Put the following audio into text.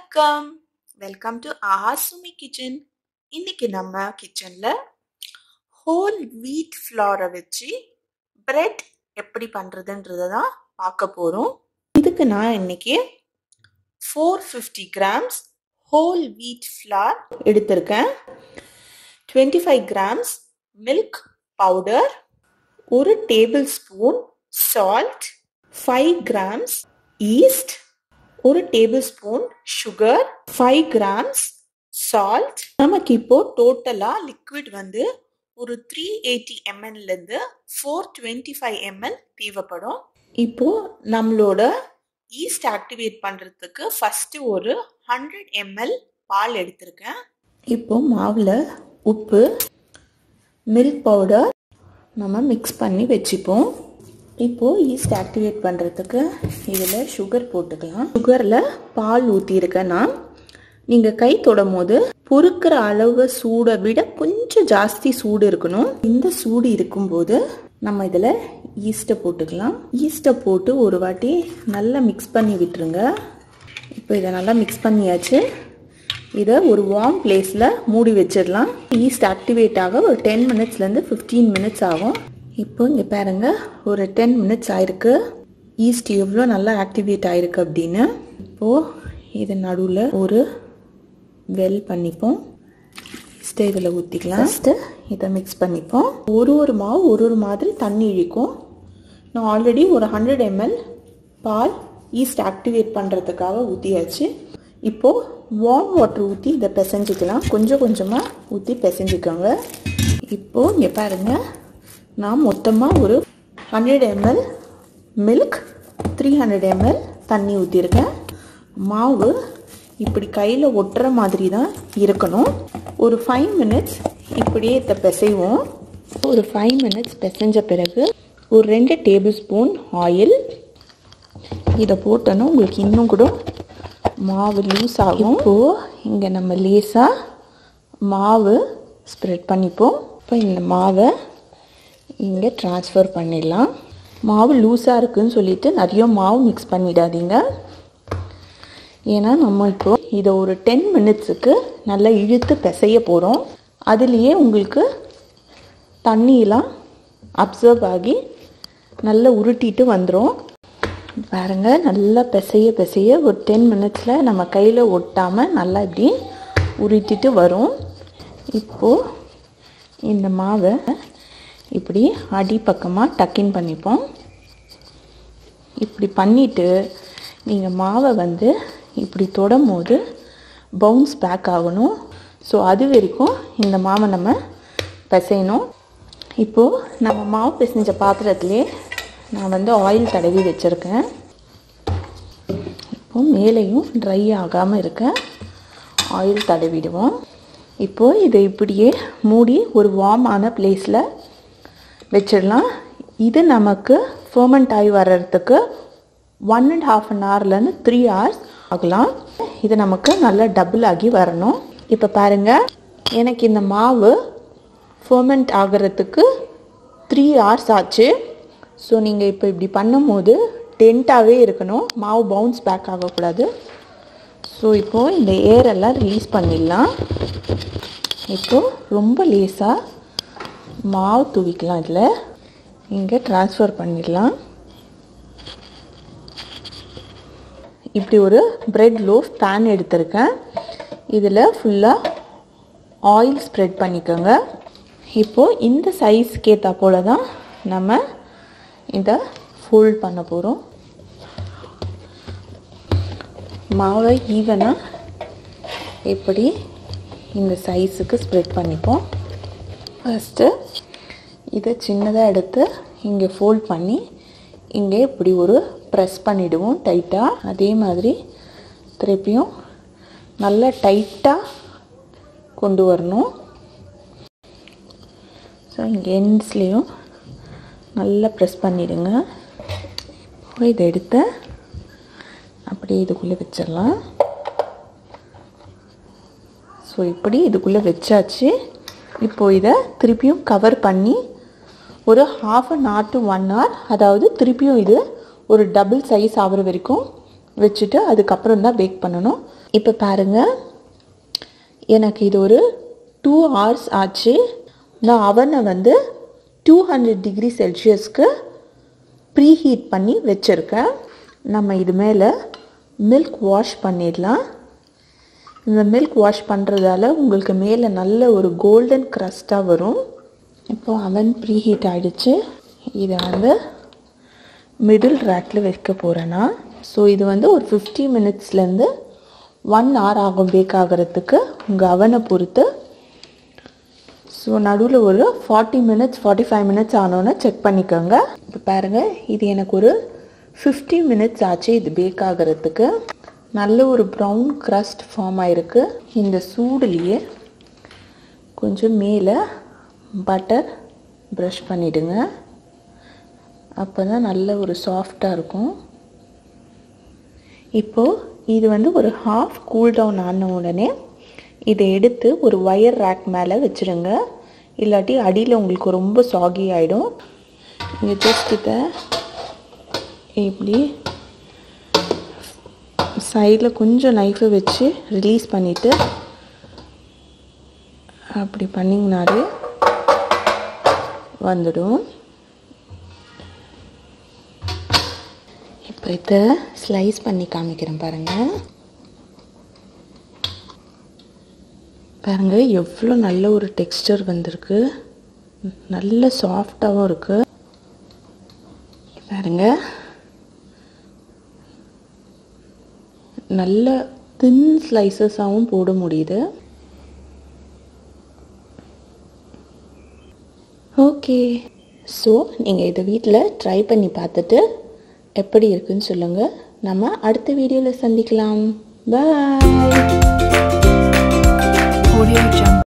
வணக்கம் welcome to ஆசுமி kitchen இன்னைக்கு நம்ம கிச்சன்ல ஹோல் வீட் ஃப்ளாரை வச்சு பிரெட் எப்படி பண்றதுன்றத தான் பார்க்க போறோம் இதுக்கு நான் இன்னைக்கு four fifty grams whole wheat flour எடுத்திருக்கேன் twenty five grams milk powder ஒரு tablespoon salt five grams yeast ஒரு tablespoon sugar five grams salt நமக்கு இப்போ டோட்டலா லிக்விட் வந்து ஒரு த்ரீ எயிட்டி எம்எல்லேருந்து ஃபோர் டுவெண்ட்டி ஃபைவ் எம்எல் தேவைப்படும் இப்போ நம்மளோட ஈஸ்ட் ஆக்டிவேட் பண்ணுறதுக்கு ஃபஸ்ட்டு ஒரு ஹண்ட்ரட் எம்எல் பால் எடுத்திருக்கேன் இப்போ மாவில் உப்பு மில்க் பவுடர் நம்ம மிக்ஸ் பண்ணி வச்சுப்போம் இப்போது ஈஸ்ட் ஆக்டிவேட் பண்ணுறதுக்கு இதில் சுகர் போட்டுக்கலாம் சுகரில் பால் ஊற்றிருக்கேன் நான் நீங்கள் கை தொடும் போது பொறுக்கிற அளவு சூடை விட கொஞ்சம் ஜாஸ்தி சூடு இருக்கணும் இந்த சூடு இருக்கும்போது நம்ம இதில் ஈஸ்ட்டை போட்டுக்கலாம் ஈஸ்ட்டை போட்டு ஒரு வாட்டி நல்லா மிக்ஸ் பண்ணி விட்டுருங்க இப்போ இதை நல்லா மிக்ஸ் பண்ணியாச்சு இதை ஒரு வார்ம் பிளேஸில் மூடி வச்சிடலாம் ஈஸ்ட் ஆக்டிவேட் ஆக ஒரு டென் மினிட்ஸ்லேருந்து ஃபிஃப்டீன் மினிட்ஸ் ஆகும் இப்போ இங்கே பாருங்க ஒரு டென் மினிட்ஸ் ஆயிருக்கு ஈஸ்ட் எவ்வளோ நல்லா ஆக்டிவேட் ஆயிருக்கு அப்படின்னு இப்போது இது நடுவில் ஒரு வெல் பண்ணிப்போம் ஈஸ்ட்டை இதில் ஊற்றிக்கலாம் ஃபஸ்ட்டு இதை மிக்ஸ் பண்ணிப்போம் ஒரு ஒரு மாவு ஒரு ஒரு மாதிரி தண்ணி இழிக்கும் நான் ஆல்ரெடி ஒரு ஹண்ட்ரட் எம்எல் பால் ஈஸ்ட் ஆக்டிவேட் பண்ணுறதுக்காக ஊற்றியாச்சு இப்போது வார்ம் வாட்டர் ஊற்றி இதை பிசைஞ்சிக்கலாம் கொஞ்சம் கொஞ்சமாக ஊற்றி பிசைஞ்சிக்கோங்க இப்போது இங்கே பாருங்கள் நான் மொத்தமாக ஒரு hundred ml milk three hundred ml தண்ணி ஊற்றிருக்கேன் மாவு இப்படி கையில் ஒட்டுற மாதிரி தான் இருக்கணும் ஒரு ஃபைவ் மினிட்ஸ் இப்படியே இதை பிசைவோம் ஒரு ஃபைவ் மினிட்ஸ் பிசைஞ்ச பிறகு ஒரு ரெண்டு டேபிள் ஸ்பூன் ஆயில் இதை போட்டோன்னா உங்களுக்கு இன்னும் கூட மாவு லூஸ் ஆகும் இப்போது இங்கே நம்ம லேஸாக மாவு ஸ்ப்ரெட் பண்ணிப்போம் இப்போ இந்த மாவை இங்கே ட்ரான்ஸ்ஃபர் பண்ணிடலாம் மாவு லூஸாக இருக்குதுன்னு சொல்லிட்டு நிறைய மாவு மிக்ஸ் பண்ணிடாதீங்க ஏன்னா நம்ம இப்போ இதை ஒரு டென் மினிட்ஸுக்கு நல்லா இழுத்து பிசைய போகிறோம் அதுலேயே உங்களுக்கு தண்ணியெலாம் அப்சர்வ் ஆகி நல்லா உருட்டிட்டு வந்துடும் பாருங்க நல்லா பிசைய பிசைய ஒரு டென் மினிட்ஸில் நம்ம கையில் ஒட்டாமல் நல்லா இப்படி உருட்டிட்டு வரும் இப்போது இந்த மாவை இப்படி அடிப்பக்கமாக டக்கின் பண்ணிப்போம் இப்படி பண்ணிவிட்டு நீங்கள் மாவை வந்து இப்படி தொடும் போது பவுன்ஸ் பேக் ஆகணும் ஸோ அது வரைக்கும் இந்த மாவை நம்ம பிசையணும் இப்போது நம்ம மாவு பிசைஞ்ச பாத்திரத்துலேயே நான் வந்து ஆயில் தடவி வச்சுருக்கேன் இப்போ மேலேயும் ட்ரை ஆகாமல் இருக்க ஆயில் தடவிடுவோம் இப்போது இதை இப்படியே மூடி ஒரு வார்மான பிளேஸில் வச்சிடலாம் இது நமக்கு ஃபர்மெண்ட் ஆகி வர்றதுக்கு ஒன் அண்ட் ஹாஃப் அன் ஹவர்லேருந்து த்ரீ ஹவர்ஸ் ஆகலாம் இது நமக்கு நல்லா டபுள் ஆகி வரணும் இப்போ பாருங்கள் எனக்கு இந்த மாவு ஃபர்மெண்ட் ஆகிறதுக்கு த்ரீ ஹவர்ஸ் ஆச்சு ஸோ நீங்கள் இப்போ இப்படி பண்ணும்போது டென்ட்டாகவே இருக்கணும் மாவு பவுன்ஸ் பேக் ஆகக்கூடாது ஸோ இப்போது இந்த ஏரெல்லாம் ரிலீஸ் பண்ணிடலாம் இப்போது ரொம்ப லேஸாக மாவு தூவிக்கலாம் இதில் இங்கே ட்ரான்ஸ்ஃபர் பண்ணிடலாம் இப்படி ஒரு ப்ரெட் லோஃப் பேன் எடுத்திருக்கேன் இதில் ஃபுல்லாக ஆயில் ஸ்ப்ரெட் பண்ணிக்கோங்க இப்போது இந்த சைஸ்க்கு ஏற்றா போல் தான் நம்ம இதை ஃபோல்ட் பண்ண போகிறோம் மாவை ஈவனாக எப்படி இந்த சைஸுக்கு ஸ்ப்ரெட் பண்ணிப்போம் ஃபஸ்ட்டு இதை சின்னதாக எடுத்து இங்கே ஃபோல்ட் பண்ணி இங்கே இப்படி ஒரு ப்ரெஸ் பண்ணிவிடுவோம் டைட்டாக அதே மாதிரி திருப்பியும் நல்லா டைட்டாக கொண்டு வரணும் ஸோ இங்கே எண்ட்ஸ்லேயும் நல்லா ப்ரெஸ் பண்ணிவிடுங்க இப்போ இதை எடுத்து அப்படியே இதுக்குள்ளே வச்சிடலாம் ஸோ இப்படி இதுக்குள்ளே வச்சாச்சு இப்போது இதை திருப்பியும் கவர் பண்ணி ஒரு half an hour to one hour அதாவது திருப்பியும் இது ஒரு டபுள் சைஸ் ஆகிற வரைக்கும் வச்சுட்டு அதுக்கப்புறம் தான் பேக் பண்ணணும் இப்போ பாருங்கள் எனக்கு இது ஒரு டூ ஹவர்ஸ் ஆச்சு நான் அவனை வந்து டூ ஹண்ட்ரட் டிகிரி செல்சியஸ்க்கு ப்ரீஹீட் பண்ணி வச்சுருக்கேன் நம்ம இது மேலே மில்க் வாஷ் பண்ணிடலாம் இந்த மில்க் வாஷ் பண்ணுறதால உங்களுக்கு மேலே நல்ல ஒரு கோல்டன் க்ரஸ்ட்டாக வரும் இப்போது அவன் ப்ரீஹீட் ஆகிடுச்சு இதை வந்து மிடில் ரேக்கில் வைக்க போகிறேன்னா ஸோ இது வந்து ஒரு ஃபிஃப்டி மினிட்ஸ்லேருந்து ஒன் ஹவர் ஆகும் பேக் ஆகிறதுக்கு உங்கள் அவனை பொறுத்து ஸோ நடுவில் ஒரு forty minutes forty five minutes ஆனோன்னு செக் பண்ணிக்கோங்க இப்போ பாருங்கள் இது எனக்கு ஒரு ஃபிஃப்டி மினிட்ஸ் ஆச்சு இது பேக் ஆகிறதுக்கு நல்ல ஒரு ப்ரௌன் க்ரஸ்ட் ஃபார்ம் ஆகிருக்கு இந்த சூடுலேயே கொஞ்சம் மேலே பட்டர் ப்ரஷ் பண்ணிவிடுங்க அப்போ தான் நல்ல ஒரு சாஃப்டாக இருக்கும் இப்போது இது வந்து ஒரு ஹாஃப் கூல் டவுன் ஆன உடனே இதை எடுத்து ஒரு ஒயர் ரேக் மேலே வச்சுருங்க இல்லாட்டி அடியில் உங்களுக்கு ரொம்ப சாகி ஆகிடும் நீங்கள் ஜஸ்ட் இதை இப்படி சைடில் கொஞ்சம் நைஃபை வச்சு ரிலீஸ் பண்ணிவிட்டு அப்படி பண்ணிங்கனாலே வந்துடும் இப்போ இதை ஸ்லைஸ் பண்ணி காமிக்கிறேன் பாருங்கள் பாருங்கள் எவ்வளோ நல்ல ஒரு டெக்ஸ்டர் வந்திருக்கு நல்ல சாஃப்டாகவும் இருக்குது பாருங்கள் நல்ல தின் ஸ்லைசஸாகவும் போட முடியுது ஓகே ஸோ நீங்கள் இதை வீட்டில் ட்ரை பண்ணி பார்த்துட்டு எப்படி இருக்குன்னு சொல்லுங்கள் நம்ம அடுத்த வீடியோவில் சந்திக்கலாம் பாய் Audio Jungle.